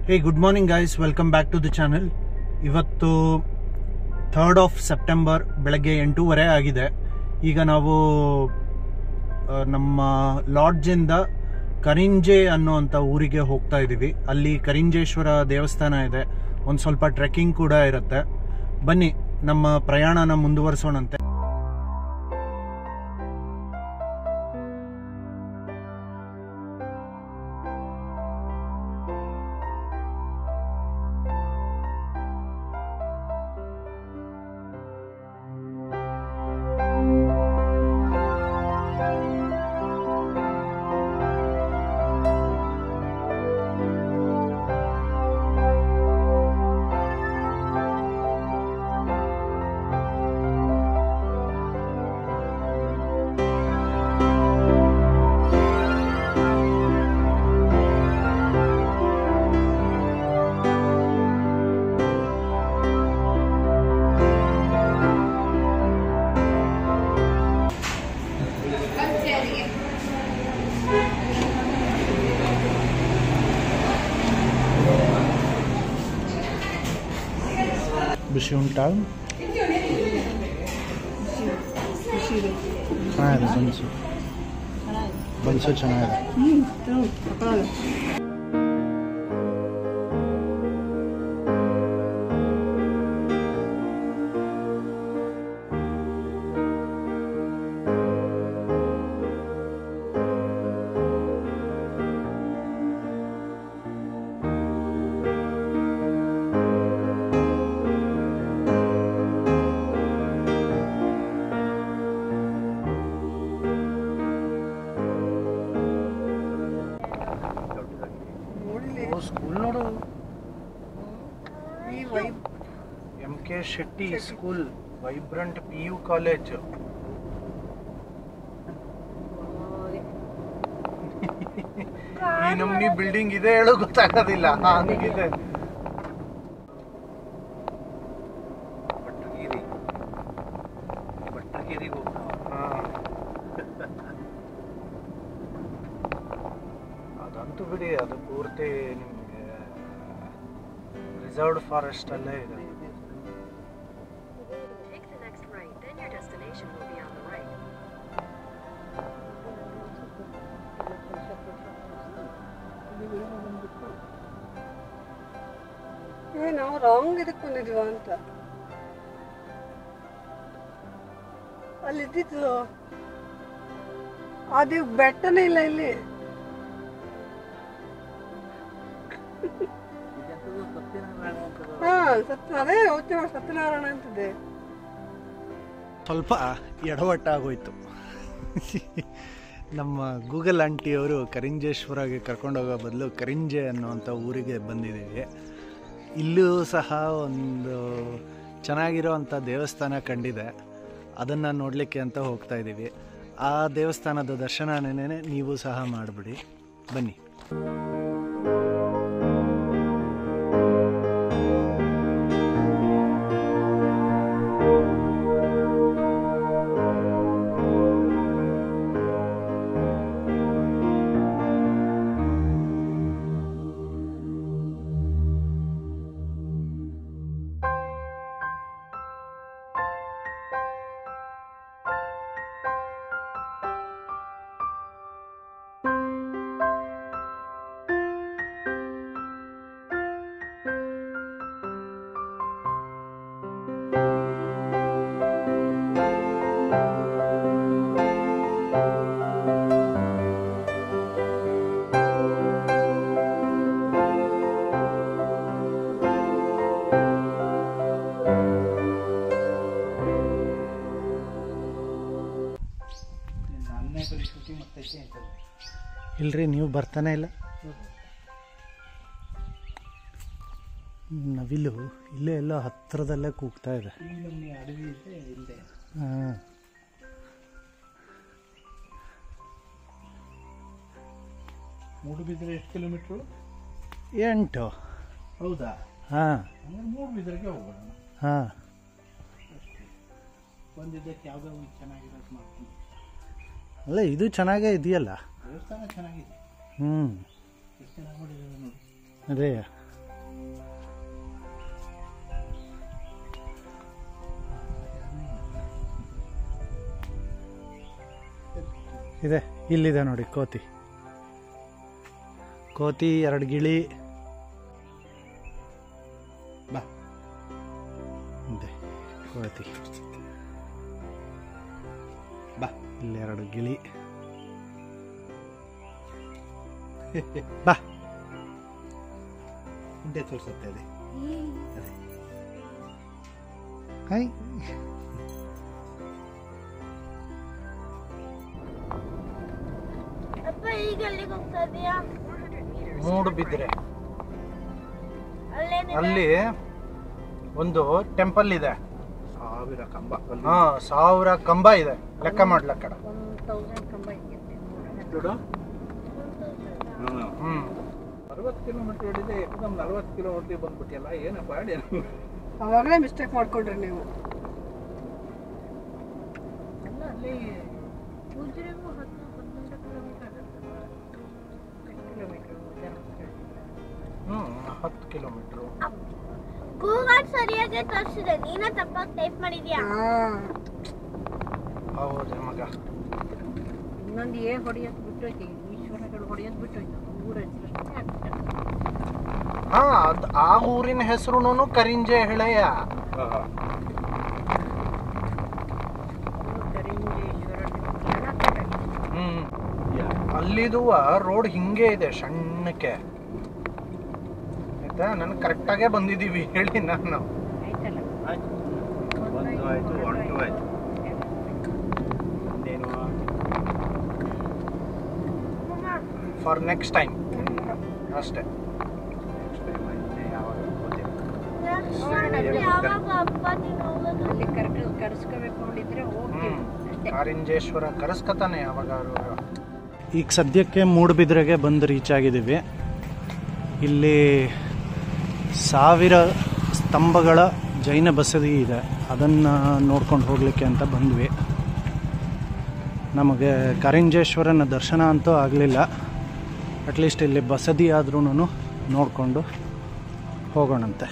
Hey good morning guys welcome back to the channel ಇವತ್ತು third of September ಬೆಳಗ್ಗೆ ಎಂಟೂವರೆ ಆಗಿದೆ ಈಗ ನಾವು ಆ, ನಮ್ಮ ಲಾಡ್ಜಿಂದ ಕರಿಂಜೆ ಅನ್ನುವಂಥ ಊರಿಗೆ ಹೋಗ್ತಾ ಇದ್ದೀವಿ ಅಲ್ಲಿ ಕರಿಂಜೇಶ್ವರ ದೇವಸ್ಥಾನ ಇದೆ ಒಂದು ಸ್ವಲ್ಪ ಟ್ರೆಕ್ಕಿಂಗ್ ಕೂಡ ಇರುತ್ತೆ ಬನ್ನಿ ನಮ್ಮ ಪ್ರಯಾಣನ ಮುಂದುವರಿಸೋಣಂತೆ ಬಿಸಿ ಉಂಟಾ ಚೆನ್ನಾಗಿದೆ ಬನ್ಸು ಬನ್ಸು ಚೆನ್ನಾಗಿದೆ ಸ್ಕೂಲ್ ನೋಡು M K Shetty school vibrant P U college ಈ ನಮ್ನಿ ಬಿಲ್ಡಿಂಗ್ ಇದೆ ಹೇಳು ಗೊತ್ತಾಗೋದಿಲ್ಲ ಹಂಗಿದೆ ಭಟ್ರಗಿರಿ ಭಟ್ರಗಿರಿಗೆ ಅದಂತೂ ಬಿಡಿ ಅದು ಪೂರ್ತಿ ನಿಮಗೆ ರಿಸರ್ವ್ಡ್ ಫಾರೆಸ್ಟ್ ಅಲ್ಲೇ ಇದೆ Take the next right, then your destination will be on the right. ಏ ನಾವು ರಾಂಗ್ ಇದಕ್ಕೆ ಬಂದಿದ್ವಾ ಅಂತ ಅಲ್ಲಿ ಇದ್ದಿದ್ದು ಅದು ಬೆಟ್ಟನೇ ಇಲ್ಲ ಇಲ್ಲಿ ಹಾ ಸತ್ಯ ಅದೇ ಯೋಚನೆ ಮಾಡಿ ಸತ್ಯನಾರಾಯಣ ಅಂತಿದೆ ಸ್ವಲ್ಪ ಎಡವಟ್ಟಾಗೋಯ್ತು ನಮ್ಮ ಗೂಗಲ್ ಆಂಟಿಯವರು ಕರಿಂಜೇಶ್ವರಗೆ ಕರ್ಕೊಂಡೋಗೋ ಬದಲು ಕರಿಂಜೆ ಅನ್ನುವಂಥ ಊರಿಗೆ ಬಂದಿದ್ದೀವಿ ಇಲ್ಲೂ ಸಹ ಒಂದು ಚೆನ್ನಾಗಿರೋ ಅಂಥ ದೇವಸ್ಥಾನ ಕಂಡಿದೆ ಅದನ್ನು ನೋಡಲಿಕ್ಕೆ ಅಂತ ಹೋಗ್ತಾ ಇದ್ದೀವಿ ಆ ದೇವಸ್ಥಾನದ ದರ್ಶನನೇ ನೀವು ಸಹ ಮಾಡಿಬಿಡಿ ಬನ್ನಿ ಇಲ್ರಿ ನೀವು ಬರ್ತಾನೆ ಇಲ್ಲ ನವಿಲು ಇಲ್ಲೇ ಎಲ್ಲ ಹತ್ತಿರದಲ್ಲೇ ಕೂಗ್ತಾ ಇದೆ ಹಾಂ ಮೂಡುಬಿದ್ರೆ ಎಷ್ಟು ಕಿಲೋಮೀಟ್ರು ಎಂಟು ಹೌದಾ ಹಾಂ ಹಂಗಾರೆ ಮೂಡುಬಿದ್ರೆಗೆ ಹೋಗೋಣ ಹಾಂ ಬಂದಿದ್ದಕ್ಕೆ ಯಾವುದೋ ಒಂದು ಚೆನ್ನಾಗಿರೋದು ಮಾಡ್ತೀನಿ ಅಲ್ಲ ಇದು ಚೆನ್ನಾಗೇ ಇದೆಯಲ್ಲ ದೇವಸ್ಥಾನ ಚೆನ್ನಾಗಿದೆ ಹ್ಞೂ ಎಷ್ಟು ಚೆನ್ನಾಗಿ ಮಾಡಿದ್ದಾರೆ ನೋಡಿ ಅದೇ ಇದೆ ಇಲ್ಲಿದೆ ನೋಡಿ ಕೋತಿ ಕೋತಿ ಎರಡು ಗಿಳಿ ಬಾ ಇದೆ ಕೋತಿ ಬಾ ಇಲ್ಲಿ ಎರಡು ಗಿಳಿ ಬಾ ಹಿಂದೆ ತೋರಿಸುತ್ತೆ ಅದೇ ಹಾಯ್ ಅಪ್ಪ ಈಗ ಅಲ್ಲಿಗೆ ಹೋಗ್ತಾ ಇದೀಯಾ ಮೂಡು ಬಿದ್ದರೆ ಅಲ್ಲೇನಿದೆ ಅಲ್ಲಿ ಒಂದು ಟೆಂಪಲ್ ಇದೆ ಸಾವಿರ ಕಂಬ ಅಲ್ಲಿ ಹಾ ಸಾವಿರ ಕಂಬ ಇದೆ ಲೆಕ್ಕ ಮಾಡ್ಲಕ್ಕಡ ಒನ್ ತೌಸಂಡ್ ಕಂಬ ಇದೆಯಂತೆ ನೋಡು ಹ್ಮ್ ಅರವತ್ತು ಕಿಲೋಮೀಟರ್ ಹೊಡಿದೆ ಏಕದಮ್ ನಲ್ವತ್ತು ಕಿಲೋಮೀಟರ್ ಬಂದ್ಬಿಟ್ಟಿಯಲ್ಲ ಏನಪ್ಪ ಅಡಿ ಅವಾಗಲೇ ಮಿಸ್ಟೇಕ್ ಮಾಡ್ಕೊಂಡ್ರಿ ನೀವು ಅಲ್ಲ ಅಲ್ಲಿ ಉಜ್ರೆಗೂ ಹತ್ತು ಹದಿನೆಂಟು ಕಿಲೋಮೀಟರ್ ಆಗುತ್ತಲ್ಲ ಕಿಲೋಮೀಟರ್ ಹ್ಮ್ ಹತ್ತು ಕಿಲೋಮೀಟ್ರು ಗೂಗಲ್ ಸರಿಯಾಗಿ ತೋರಿಸಿದೆ ನೀನ ತಪ್ಪಾಗಿ ಟೈಪ್ ಮಾಡಿದ್ಯಾ ಹಾಂ ಹೌದು ಮಗ ಇನ್ನೊಂದು ಏ ಹೊಡೆಯೋದು ಬಿಟ್ಟೋಯ್ತು ಈಶ್ವರಗಳು ಹೊಡೆಯೋದು ಬಿಟ್ಟೋಯ್ತು ಊರ ಹೆಸರಷ್ಟೇ ಆಗ್ಬಿಟ್ಟೆ. ಹಾ ಅದ್ ಆ ಊರಿನ ಹೆಸರು ಕರಿಂಜೆ ಹೆಳೆಯ ಅದು ಕರಿಂಜೇಶ್ವರ ಕೇಳಕ್ಕಾಗಿದೆ. ಹ್ಮ್ ಅಲ್ಲಿದುವ ರೋಡ್ ಹಿಂಗೆ ಇದೆ ಸಣ್ಣಕ್ಕೆ ಆಯ್ತಾ ನನ್ ಕರೆಕ್ಟಾಗೆ ಬಂದಿದೀವಿ ಹೇಳಿ ನಾನು ಆಯ್ತಲ್ಲ ಒಂದು ಆಯ್ತು ಒಂಟು ಆಯ್ತು ಇನ್ನೇನು ಫಾರ್ ನೆಕ್ಸ್ಟ್ ಟೈಮ್ ಅಷ್ಟೇ ನೆಕ್ಸ್ಟ್ ಟೈಮ್ ಇನ್ನೇ ಯಾವಾಗ ಗೊತ್ತಿಲ್ಲ ಯಾವಾಗ ಅಪ್ಪ ನೀನು ಹೋಗೋದು ಅಲ್ಲಿ ಕರ್ಕ ಕರ್ಸ್ಕೋಬೇಕು ನೋಡಿದ್ರೆ ಹೋಗ್ತೀವಿ ಹ್ಮ್ ಅಷ್ಟೇ ಕಾರಿಂಜೇಶ್ವರ ಕರೆಸ್ಕತಾನೆ ಯಾವಾಗಾರು ಈಗ ಸದ್ಯಕ್ಕೆ ಮೂಡುಬಿದ್ರೆಗೆ ಬಂದು ರೀಚ್ ಆಗಿದ್ದೀವಿ ಇಲ್ಲಿ ಸಾವಿರ ಸ್ತಂಭಗಳ ಜೈನ ಬಸದಿ ಇದೆ ಅದನ್ನು ನೋಡ್ಕೊಂಡು ಹೋಗಲಿಕ್ಕೆ ಅಂತ ಬಂದ್ವಿ ನಮಗೆ ಕಾರಿಂಜೇಶ್ವರನ ದರ್ಶನ ಅಂತೂ ಆಗಲಿಲ್ಲ ಅಟ್ಲೀಸ್ಟ್ ಇಲ್ಲಿ ಬಸದಿ ಆದ್ರೂ ನೋಡಿಕೊಂಡು ಹೋಗೋಣಂತೆ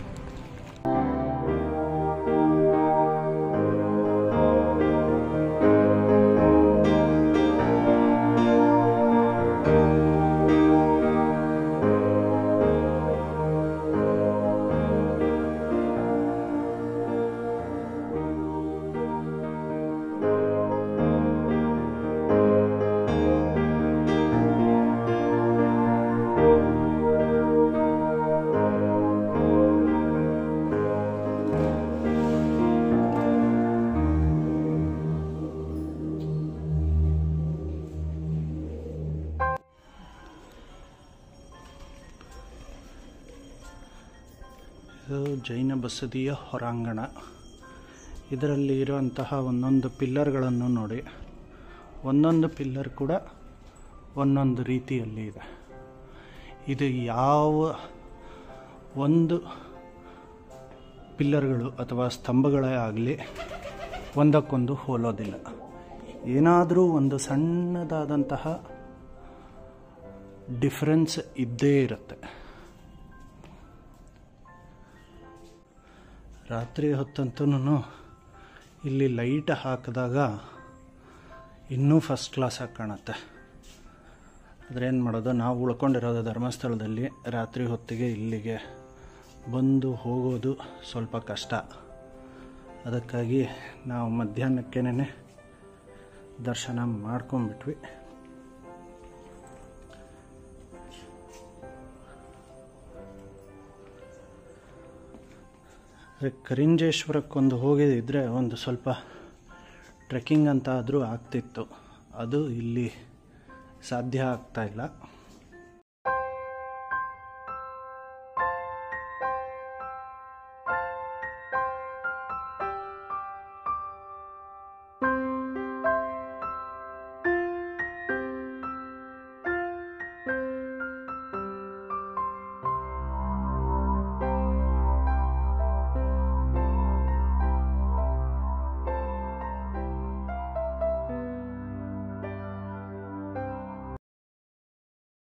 ಇದು ಜೈನ ಬಸದಿಯ ಹೊರಾಂಗಣ ಇದರಲ್ಲಿ ಇರುವಂತಹ ಒಂದೊಂದು ಪಿಲ್ಲರ್ಗಳನ್ನು ನೋಡಿ ಒಂದೊಂದು ಪಿಲ್ಲರ್ ಕೂಡ ಒಂದೊಂದು ರೀತಿಯಲ್ಲಿ ಇದೆ ಇದು ಯಾವ ಒಂದು ಪಿಲ್ಲರ್ಗಳು ಅಥವಾ ಸ್ತಂಭಗಳೇ ಆಗಲಿ ಒಂದಕ್ಕೊಂದು ಹೋಲೋದಿಲ್ಲ ಏನಾದರೂ ಒಂದು ಸಣ್ಣದಾದಂತಹ ಡಿಫರೆನ್ಸ್ ಇದ್ದೇ ಇರುತ್ತೆ ರಾತ್ರಿ ಹೊತ್ತಂತೂ ಇಲ್ಲಿ ಲೈಟ್ ಹಾಕಿದಾಗ ಇನ್ನೂ ಫಸ್ಟ್ ಕ್ಲಾಸಾಗಿ ಕಾಣುತ್ತೆ ಆದರೆ ಏನು ಮಾಡೋದು ನಾವು ಉಳ್ಕೊಂಡಿರೋದು ಧರ್ಮಸ್ಥಳದಲ್ಲಿ ರಾತ್ರಿ ಹೊತ್ತಿಗೆ ಇಲ್ಲಿಗೆ ಬಂದು ಹೋಗೋದು ಸ್ವಲ್ಪ ಕಷ್ಟ ಅದಕ್ಕಾಗಿ ನಾವು ಮಧ್ಯಾಹ್ನಕ್ಕೇನೆ ದರ್ಶನ ಮಾಡ್ಕೊಂಬಿಟ್ವಿ ಅದೇ ಕರಿಂಜೇಶ್ವರಕ್ಕೊಂದು ಹೋಗಿದ್ದರೆ ಒಂದು ಸ್ವಲ್ಪ ಟ್ರೆಕ್ಕಿಂಗ್ ಅಂತ ಆದರೂ ಆಗ್ತಿತ್ತು ಅದು ಇಲ್ಲಿ ಸಾಧ್ಯ ಆಗ್ತಾ ಇಲ್ಲ